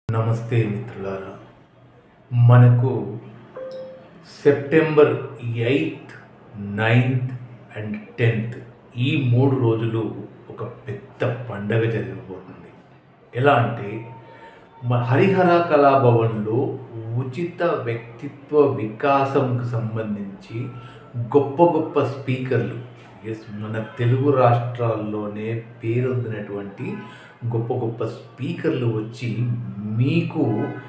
నమస్తే మిత్రులారా మనకు September eighth ninth and tenth ఈ మూడు రోజులు ఒక పెద్ద పండగ జరగబోతుంది ఎలా అంటే మ- హరిహర కళాభవన్లో ఉచిత వ్యక్తిత్వ వికాసంకు సంబంధించి గొప్ప గొప్ప స్పీకర్లు ఎస్ మన తెలుగు రాష్ట్రాల్లోనే పేరొందినటువంటి గొప్ప గొప్ప స్పీకర్లు వచ్చి మీకు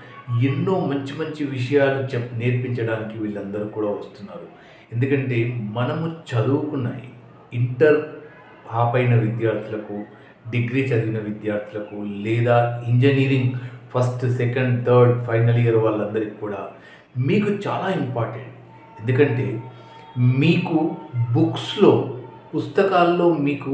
ఎన్నో మంచి మంచి విషయాలు చెప్ నేర్పించడానికి వీళ్ళందరూ కూడా వస్తున్నారు ఎందుకంటే మనము చదువుకున్నాయి ఇంటర్ ఆపైన విద్యార్థులకు డిగ్రీ చదివిన విద్యార్థులకు లేదా engineering first second third final year వాళ్ళందరికీ కూడా మీకు చాలా ఇంపార్టెంట్ ఎందుకంటే మీకు బుక్స్లో పుస్తకాల్లో మీకు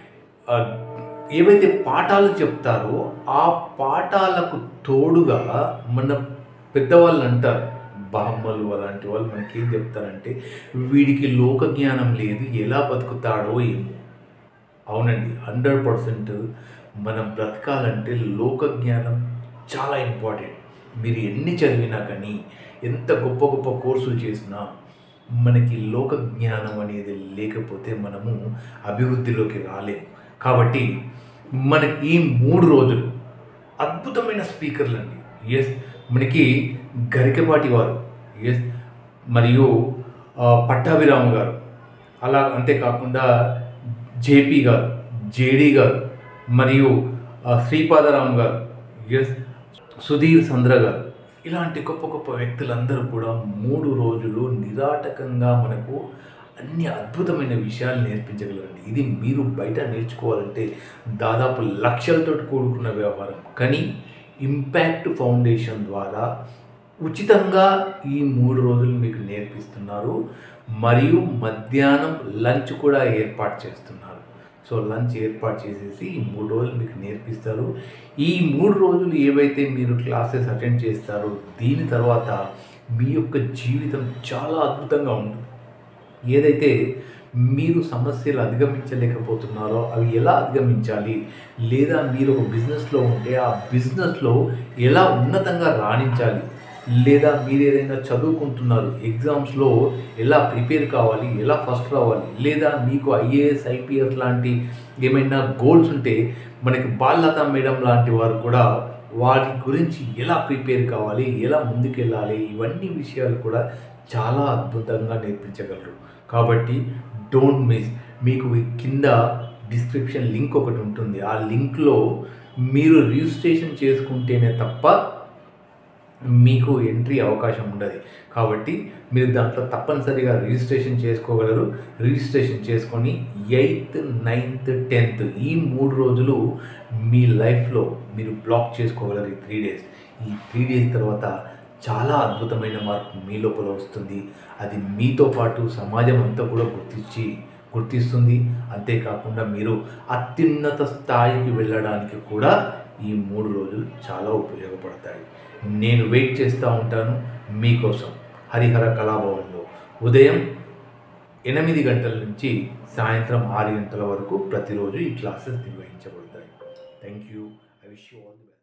ఆ, ఏవైతే పాఠాలు చెప్తారో ఆ పాఠాలకు తోడుగా మన పెద్దవాళ్ళు అంటారు బామ్మలు అలాంటి వాళ్ళు మనకి ఏం చెప్తారంటే వీడికి లోక జ్ఞానం లేదు ఎలా బతుకుతాడో ఏమో అవునండి హండ్రెడ్ పర్సెంట్ మనం బ్రతకాలంటే లోక జ్ఞానం చాలా ఇంపార్టెంట్ మీరు ఎన్ని చదివినా కానీ ఎంత గొప్ప గొప్ప కోర్సులు చేసినా మనకి లోక జ్ఞానం అనేది లేకపోతే మనము అభివృద్ధిలోకి రాలేము కాబట్టి మనకి ఈ మూడు రోజులు అద్భుతమైన స్పీకర్లు అండి ఎస్ మనకి గరికపాటి వారు ఎస్ మరియు ఆ, పట్టాభిరామ గారు అలా అంతేకాకుండా జేపీ గారు జేడి గారు మరియు ఆ, శ్రీపాదరాం గారు ఎస్ సుధీర్ చంద్ర గారు ఇలాంటి గొప్ప గొప్ప వ్యక్తులందరూ కూడా మూడు రోజులు నిరాటకంగా మనకు అన్ని అద్భుతమైన విషయాలు నేర్పించగలరండి ఇది మీరు బయట నేర్చుకోవాలంటే దాదాపు లక్షలతో కూడుకున్న వ్యవహారం కానీ ఇంపాక్ట్ ఫౌండేషన్ ద్వారా ఉచితంగా ఈ మూడు రోజులు మీకు నేర్పిస్తున్నారు మరియు మధ్యాహ్నం లంచ్ కూడా ఏర్పాటు చేస్తున్నారు సో లంచ్ ఏర్పాటు చేసేసి ఈ మూడు రోజులు మీకు నేర్పిస్తారు ఈ మూడు రోజులు ఏవైతే మీరు క్లాసెస్ అటెండ్ చేస్తారో దీని తర్వాత మీ యొక్క జీవితం చాలా అద్భుతంగా ఉంటుంది ఏదైతే మీరు సమస్యలు అధిగమించలేకపోతున్నారో అవి ఎలా అధిగమించాలి లేదా మీరు ఒక బిజినెస్లో ఉంటే ఆ బిజినెస్లో ఎలా ఉన్నతంగా రాణించాలి లేదా మీరు ఏదైనా చదువుకుంటున్నారు ఎగ్జామ్స్లో ఎలా ప్రిపేర్ కావాలి ఎలా ఫస్ట్ రావాలి లేదా మీకు ఐఏఎస్ ఐపీఎస్ లాంటి ఏమైనా గోల్స్ ఉంటే మనకి బాలలత మేడం లాంటి వారు కూడా వాటి గురించి ఎలా ప్రిపేర్ కావాలి ఎలా ముందుకెళ్ళాలి ఇవన్నీ విషయాలు కూడా చాలా అద్భుతంగా నేర్పించగలరు కాబట్టి డోంట్ మిస్ మీకు ఈ కింద డిస్క్రిప్షన్ లింక్ ఒకటి ఉంటుంది ఆ లింక్లో మీరు రిజిస్ట్రేషన్ చేసుకుంటేనే తప్ప మీకు ఎంట్రీ అవకాశం ఉండదు కాబట్టి మీరు దాంట్లో తప్పనిసరిగా రిజిస్ట్రేషన్ చేసుకోగలరు రిజిస్ట్రేషన్ చేసుకొని ఎయిత్ నైన్త్ టెన్త్ ఈ మూడు రోజులు మీ లైఫ్లో మీరు బ్లాక్ చేసుకోగలరు ఈ త్రీ డేస్ ఈ త్రీ డేస్ తర్వాత చాలా అద్భుతమైన మార్పు మీ లోపల వస్తుంది అది మీతో పాటు సమాజం అంతా కూడా గుర్తించి గుర్తిస్తుంది అంతేకాకుండా మీరు అత్యున్నత స్థాయికి వెళ్ళడానికి కూడా ఈ మూడు రోజులు చాలా ఉపయోగపడతాయి నేను వెయిట్ చేస్తూ ఉంటాను మీకోసం హరిహర కళాభవన్లో ఉదయం ఎనిమిది గంటల నుంచి సాయంత్రం ఆరు గంటల వరకు ప్రతిరోజు ఈ క్లాసెస్ నిర్వహించబడతాయి thank you I wish you all the best